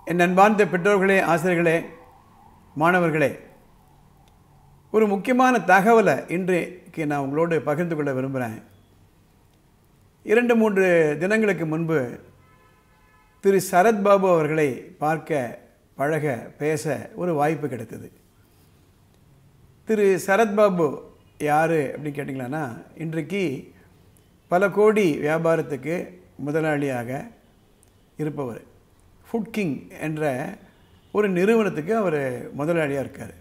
என் அன்பார்ந்த பெற்றோர்களே ஆசிரியர்களே மாணவர்களே ஒரு முக்கியமான தகவலை இன்றைக்கு நான் உங்களோடு பகிர்ந்து கொள்ள விரும்புகிறேன் இரண்டு மூன்று தினங்களுக்கு முன்பு திரு சரத்பாபு அவர்களை பார்க்க பழக பேச ஒரு வாய்ப்பு கிடைத்தது திரு சரத்பாபு யார் அப்படின்னு கேட்டிங்களான்னா இன்றைக்கு பல கோடி வியாபாரத்துக்கு முதலாளியாக இருப்பவர் ஃபுட் கிங் என்ற ஒரு நிறுவனத்துக்கு அவர் முதலாளியாக இருக்கார்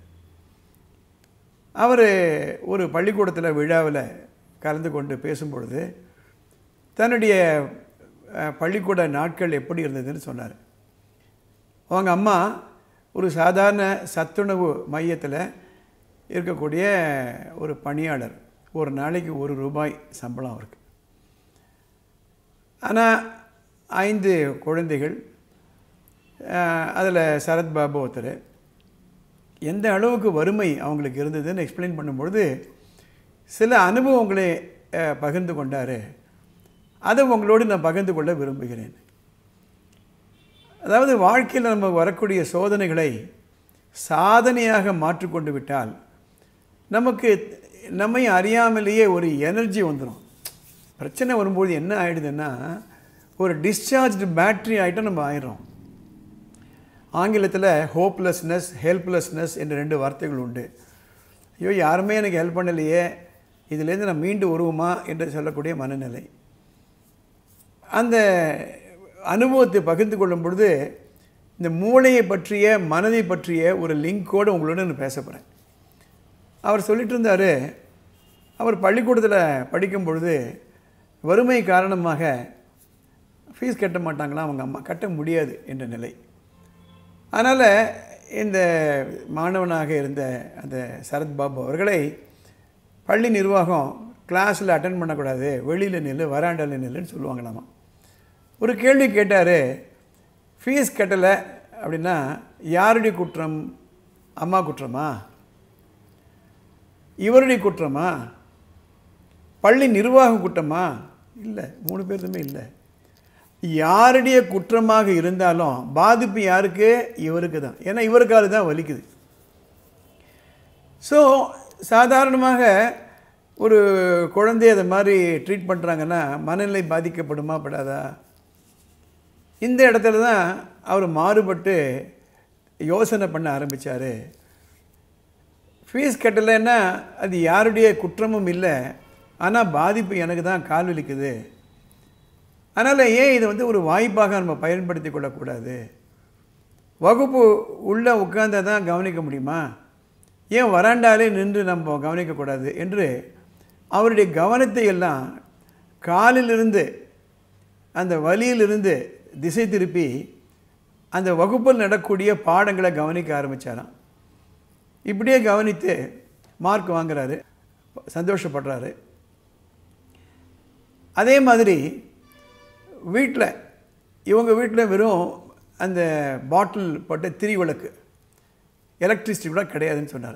அவர் ஒரு பள்ளிக்கூடத்தில் விழாவில் கலந்து கொண்டு பேசும்பொழுது தன்னுடைய அஹ், பள்ளிக்கூட நாட்கள் எப்படி இருந்ததுன்னு சொன்னார் அவங்க அம்மா ஒரு சாதாரண சத்துணவு மையத்தில் இருக்கக்கூடிய ஒரு பணியாளர் ஒரு நாளைக்கு ஒரு ரூபாய் சம்பளம் அவருக்கு ஆனால் ஐந்து குழந்தைகள் அதில் சரத்பாபு ஒருத்தர் எந்த அளவுக்கு வறுமை அவங்களுக்கு இருந்ததுன்னு எக்ஸ்பிளைன் பண்ணும்பொழுது சில அனுபவங்களை அஹ், பகிர்ந்து கொண்டார் அதை உங்களோடு நான் பகிர்ந்து கொள்ள விரும்புகிறேன் அதாவது வாழ்க்கையில் நம்ம வரக்கூடிய சோதனைகளை சாதனையாக மாற்றிக்கொண்டு விட்டால் நமக்கு நம்மை அறியாமலேயே ஒரு எனர்ஜி வந்துடும் பிரச்சனை வரும்போது என்ன ஆகிடுதுன்னா ஒரு டிஸ்சார்ஜ்டு பேட்ரி ஆகிட்டும் நம்ம ஆயிடுறோம் ஆங்கிலத்தில் ஹோப்லெஸ்னஸ் ஹெல்ப்லெஸ்னஸ் என்ற ரெண்டு வார்த்தைகள் உண்டு ஐயோ யாருமே எனக்கு ஹெல்ப் பண்ணலையே இதிலேருந்து நான் மீண்டு வருவோமா என்று சொல்லக்கூடிய மனநிலை அந்த அனுபவத்தை பகிர்ந்து கொள்ளும் பொழுது இந்த மூளையை பற்றிய மனதை பற்றிய ஒரு லிங்கோடு உங்களோட நான் பேச போகிறேன் அவர் சொல்லிட்டு இருந்தார் அவர் பள்ளிக்கூடத்தில் படிக்கும் பொழுது வறுமை காரணமாக ஃபீஸ் கட்ட மாட்டாங்களா அவங்க அம்மா கட்ட முடியாது என்ற நிலை அதனால் இந்த மாணவனாக இருந்த அந்த சரத்பாபு அவர்களை பள்ளி நிர்வாகம் கிளாஸில் அட்டன் பண்ணக்கூடாது வெளியில் நில்லு வராண்டாவில் நில்லுன்னு சொல்லுவாங்களாமா ஒரு கேள்வி கேட்டார் ஃபீஸ் கட்டலை அப்படின்னா யாருடைய குற்றம் அம்மா குற்றமா இவருடைய குற்றமா பள்ளி நிர்வாக குற்றமா இல்லை மூணு பேருமே இல்லை யாருடைய குற்றமாக இருந்தாலும் பாதிப்பு யாருக்கு இவருக்கு தான் ஏன்னா இவருக்கால தான் வலிக்குது ஸோ சாதாரணமாக ஒரு குழந்தைய அதை மாதிரி ட்ரீட் பண்ணுறாங்கன்னா மனநிலை பாதிக்கப்படுமா படாதா இந்த இடத்துல தான் அவர் மாறுபட்டு யோசனை பண்ண ஆரம்பித்தார் ஃபீஸ் கட்டலைன்னா அது யாருடைய குற்றமும் இல்லை ஆனால் பாதிப்பு எனக்கு தான் கால் வலிக்குது அதனால் ஏன் இதை வந்து ஒரு வாய்ப்பாக நம்ம பயன்படுத்தி கொள்ளக்கூடாது வகுப்பு உள்ளே உட்கார்ந்தா தான் கவனிக்க முடியுமா ஏன் வராண்டாலே நின்று நம்ம கவனிக்கக்கூடாது என்று அவருடைய கவனத்தை எல்லாம் காலிலிருந்து அந்த வழியிலிருந்து திசை திருப்பி அந்த வகுப்பில் நடக்கூடிய பாடங்களை கவனிக்க ஆரம்பித்தாராம் இப்படியே கவனித்து மார்க் வாங்குறாரு சந்தோஷப்படுறாரு அதே மாதிரி வீட்டில் இவங்க வீட்டில் வெறும் அந்த பாட்டில் போட்ட திரி விளக்கு எலக்ட்ரிசிட்டி கூட கிடையாதுன்னு சொன்னார்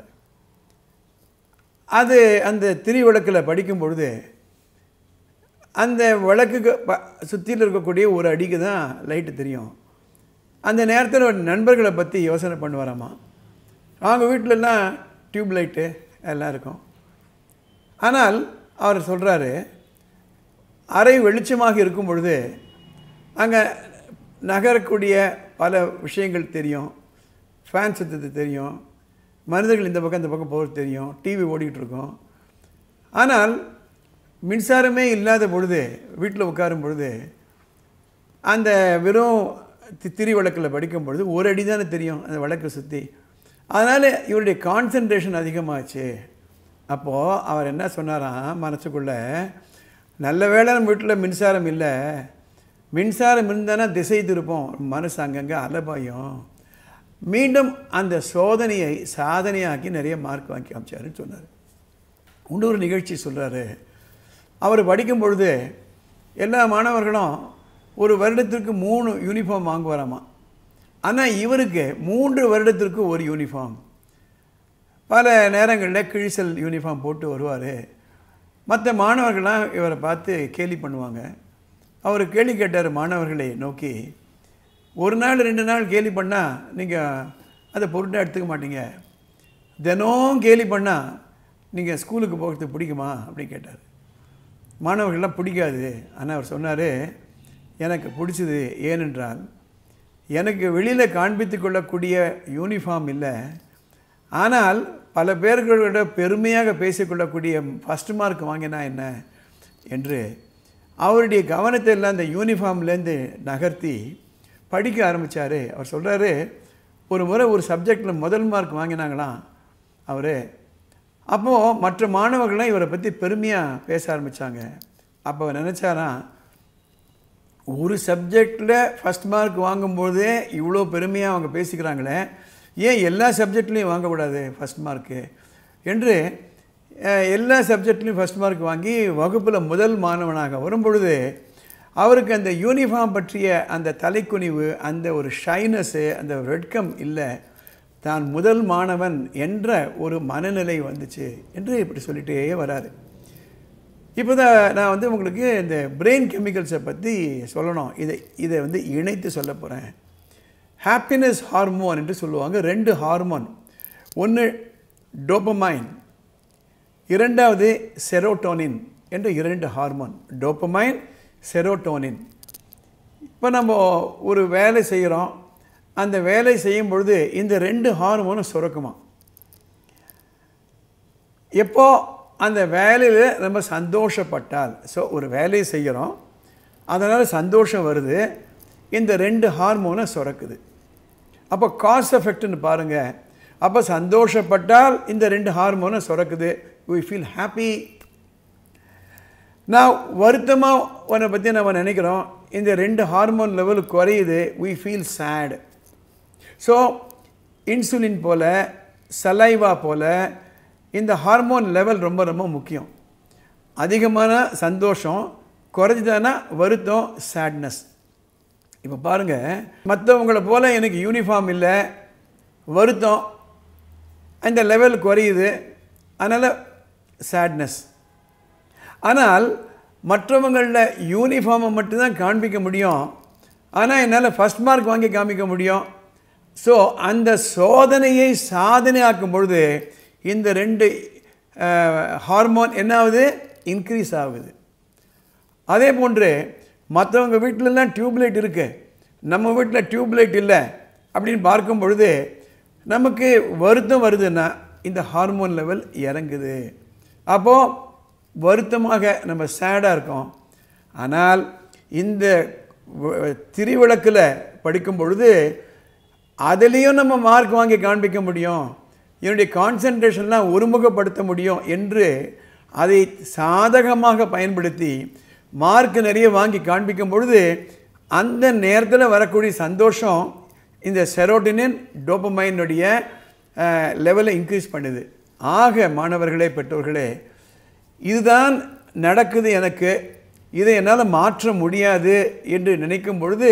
அது அந்த திரி விளக்கில் படிக்கும் பொழுது அந்த விளக்குக்கு ப சுற்றியில் இருக்கக்கூடிய ஒரு அடிக்கு தான் லைட்டு தெரியும் அந்த நேரத்தில் ஒரு நண்பர்களை பற்றி யோசனை பண்ணுவாராமா அவங்க வீட்டிலலாம் டியூப் லைட்டு எல்லாம் இருக்கும் ஆனால் அவர் சொல்கிறாரு அறை வெளிச்சமாக இருக்கும் பொழுது அங்கே நகரக்கூடிய பல விஷயங்கள் தெரியும் ஃபேன் சத்தத்து தெரியும் மனிதர்கள் இந்த பக்கம் இந்த பக்கம் போகிறது தெரியும் டிவி ஓடிக்கிட்டு இருக்கும் ஆனால் மின்சாரமே இல்லாத பொழுது வீட்டில் உட்காரும் பொழுது அந்த வெறும் தி- திரி விளக்கில் படிக்கும் பொழுது ஒரு அடி தானே தெரியும் அந்த விளக்கை சுற்றி அதனால் இவருடைய கான்சன்ட்ரேஷன் அதிகமாச்சு அப்போது அவர் என்ன சொன்னாராம் மனசுக்குள்ளே நல்ல வேளை நம்ம வீட்டில் மின்சாரம் இல்லை மின்சாரம் இருந்தானா திசை திருப்போம் மனசு அங்கங்கே அலபாயும் மீண்டும் அந்த சோதனையை சாதனையாக்கி நிறைய மார்க் வாங்கி காமிச்சாருன்னு சொன்னார் இன்னொரு நிகழ்ச்சி சொல்கிறாரு அவர் படிக்கும் பொழுது எல்லா மாணவர்களும் ஒரு வருடத்திற்கு மூணு யூனிஃபார்ம் வாங்குவாராமா ஆனால் இவருக்கு மூன்று வருடத்திற்கு ஒரு யூனிஃபார்ம் பல நேரங்களில் கிழிசல் யூனிஃபார்ம் போட்டு வருவார் மற்ற மாணவர்கள்லாம் இவரை பார்த்து கேலி பண்ணுவாங்க அவர் கேள்வி கேட்டார் மாணவர்களை நோக்கி ஒரு நாள் ரெண்டு நாள் கேலி பண்ணால் நீங்கள் அதை பொருட்டாக எடுத்துக்க மாட்டீங்க தினம் கேலி பண்ணால் நீங்கள் ஸ்கூலுக்கு போகிறதுக்கு பிடிக்குமா அப்படின்னு கேட்டார் மாணவர்கள்லாம் பிடிக்காது ஆனால் அவர் சொன்னார் எனக்கு பிடிச்சது ஏனென்றால் எனக்கு வெளியில் காண்பித்து கொள்ளக்கூடிய யூனிஃபார்ம் இல்லை ஆனால் பல பேர்களோட பெருமையாக பேசிக்கொள்ளக்கூடிய ஃபஸ்ட் மார்க் வாங்கினா என்ன என்று அவருடைய கவனத்தை எல்லாம் அந்த யூனிஃபார்ம்லேருந்து நகர்த்தி படிக்க ஆரம்பித்தார் அவர் சொல்கிறாரு ஒரு முறை ஒரு சப்ஜெக்டில் முதல் மார்க் வாங்கினாங்களாம் அவர் அப்போது மற்ற மாணவர்கள்லாம் இவரை பற்றி பெருமையாக பேச ஆரம்பித்தாங்க அப்போ அவர் நினச்சாராம் ஒரு சப்ஜெக்டில் ஃபஸ்ட் மார்க் வாங்கும்போதே இவ்வளோ பெருமையாக அவங்க பேசிக்கிறாங்களே ஏன் எல்லா சப்ஜெக்ட்லேயும் வாங்கக்கூடாது ஃபஸ்ட் மார்க்கு என்று அஹ், எல்லா சப்ஜெக்ட்லேயும் ஃபஸ்ட் மார்க் வாங்கி வகுப்பில் முதல் மாணவனாக வரும்பொழுது அவருக்கு அந்த யூனிஃபார்ம் பற்றிய அந்த தலைக்குனிவு அந்த ஒரு ஷைனஸ்ஸு அந்த வெட்கம் இல்லை தான் முதல் மாணவன் என்ற ஒரு மனநிலை வந்துச்சு என்று இப்படி சொல்லிட்டே வராரு இப்போ தான் நான் வந்து உங்களுக்கு இந்த பிரெயின் கெமிக்கல்ஸை பற்றி சொல்லணும் இதை இதை வந்து இணைத்து சொல்ல போகிறேன் ஹாப்பினஸ் ஹார்மோன் என்று சொல்லுவாங்க ரெண்டு ஹார்மோன் ஒன்று டோப்பமைன் இரண்டாவது செரோட்டோனின் என்ற இரண்டு ஹார்மோன் டோப்பமைன் செரோட்டோனின் இப்போ நம்ம ஒரு வேலை செய்கிறோம் அந்த வேலை செய்யும் பொழுது இந்த ரெண்டு ஹார்மோனும் சுரக்குமா எப்போ அந்த வேலையில் நம்ம சந்தோஷப்பட்டால் ஸோ ஒரு வேலையை செய்கிறோம் அதனால் சந்தோஷம் வருது இந்த ரெண்டு ஹார்மோனை சுரக்குது அப்போ காஸ் எஃபெக்ட்னு பாருங்கள் அப்போ சந்தோஷப்பட்டால் இந்த ரெண்டு ஹார்மோனை சுரக்குது we ஃபீல் ஹாப்பி நான் வருத்தமாக உன்னை பற்றி நம்ம நினைக்கிறோம் இந்த ரெண்டு ஹார்மோன் லெவல் குறையுது we feel sad so insulin போல் சலைவா போல் இந்த ஹார்மோன் லெவல் ரொம்ப ரொம்ப முக்கியம் அதிகமான சந்தோஷம் குறைஞ்சதானா வருத்தம் சேட்னஸ் இப்போ பாருங்கள் மற்றவங்கள போல் எனக்கு யூனிஃபார்ம் இல்லை வருத்தம் அந்த லெவல் குறையுது அதனால் சேட்னஸ் ஆனால் மற்றவங்களில் யூனிஃபார்மை மட்டும்தான் காண்பிக்க முடியும் ஆனால் என்னால் ஃபஸ்ட் மார்க் வாங்கி காமிக்க முடியும் ஸோ அந்த சோதனையை சாதனையாக்கும் பொழுது இந்த ரெண்டு ஹார்மோன் என்ன ஆகுது இன்க்ரீஸ் ஆகுது அதே போன்று மற்றவங்க வீட்டிலலாம் டியூப்லைட் இருக்குது நம்ம வீட்டில் டியூப்லைட் இல்லை அப்படின்னு பார்க்கும் பொழுது நமக்கு வருத்தம் வருதுன்னா இந்த ஹார்மோன் லெவல் இறங்குது அப்போது வருத்தமாக நம்ம சேடாக இருக்கோம் ஆனால் இந்த வ- திருவிளக்கில் படிக்கும் பொழுது அதுலேயும் நம்ம மார்க் வாங்கி காண்பிக்க முடியும் என்னுடைய கான்சன்ட்ரேஷன்லாம் ஒருமுகப்படுத்த முடியும் என்று அதை சாதகமாக பயன்படுத்தி மார்க் நிறைய வாங்கி காண்பிக்கும் பொழுது அந்த நேரத்தில் வரக்கூடிய சந்தோஷம் இந்த செரோட்டினின் டோப்பமைனுடைய லெவலை இன்க்ரீஸ் பண்ணுது ஆக மாணவர்களே பெற்றோர்களே இதுதான் நடக்குது எனக்கு இதை என்னால் மாற்ற முடியாது என்று நினைக்கும் பொழுது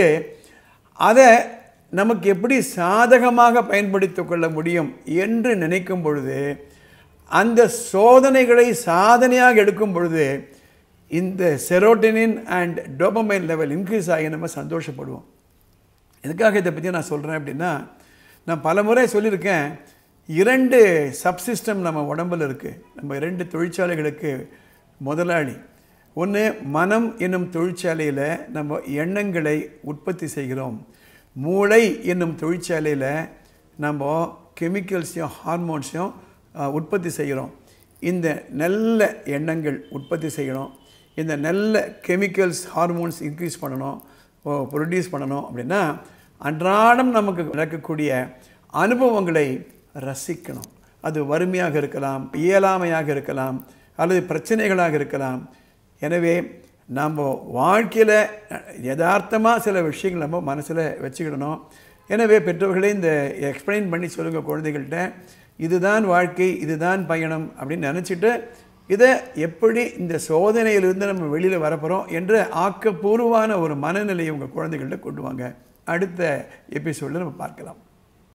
அதை நமக்கு எப்படி சாதகமாக பயன்படுத்திக் கொள்ள முடியும் என்று நினைக்கும் பொழுது அந்த சோதனைகளை சாதனையாக எடுக்கும் பொழுது இந்த serotonin and dopamine level increase ஆகி நம்ம சந்தோஷப்படுவோம் எதுக்காக இதை பற்றி நான் சொல்கிறேன் அப்படின்னா நான் பல முறை சொல்லியிருக்கேன் இரண்டு சப்சிஸ்டம் நம்ம உடம்பில் இருக்குது நம்ம இரண்டு தொழிற்சாலைகளுக்கு முதலாளி ஒன்று மனம் என்னும் தொழிற்சாலையில் நம்ம எண்ணங்களை உற்பத்தி செய்கிறோம் மூளை என்னும் தொழிற்சாலையில் நம்ம கெமிக்கல்ஸையும் ஹார்மோன்ஸையும் அஹ், உற்பத்தி செய்கிறோம் இந்த நல்ல எண்ணங்கள் உற்பத்தி செய்யணும் இந்த நல்ல கெமிக்கல்ஸ் ஹார்மோன்ஸ் இன்க்ரீஸ் பண்ணணும் ப்ரொடியூஸ் பண்ணணும் அப்படின்னா அன்றாடம் நமக்கு நடக்கக்கூடிய அனுபவங்களை ரசிக்கணும் அது வறுமையாக இருக்கலாம் இயலாமையாக இருக்கலாம் அல்லது பிரச்சனைகளாக இருக்கலாம் எனவே நம்ம வாழ்க்கையில் யதார்த்தமாக சில விஷயங்கள் நம்ம மனசில் வச்சுக்கிடணும் எனவே பெற்றோர்களே இந்த எக்ஸ்பிளைன் பண்ணி சொல்லுங்கள் குழந்தைகள்கிட்ட இதுதான் வாழ்க்கை இதுதான் பயணம் அப்படின்னு நினச்சிட்டு இதை எப்படி இந்த சோதனையிலிருந்து நம்ம வெளியில் வரப்போகிறோம் என்ற ஆக்கப்பூர்வமான ஒரு மனநிலையை உங்கள் குழந்தைகள்கிட்ட கொண்டு வாங்க அடுத்த எபிசோடில் நம்ம பார்க்கலாம்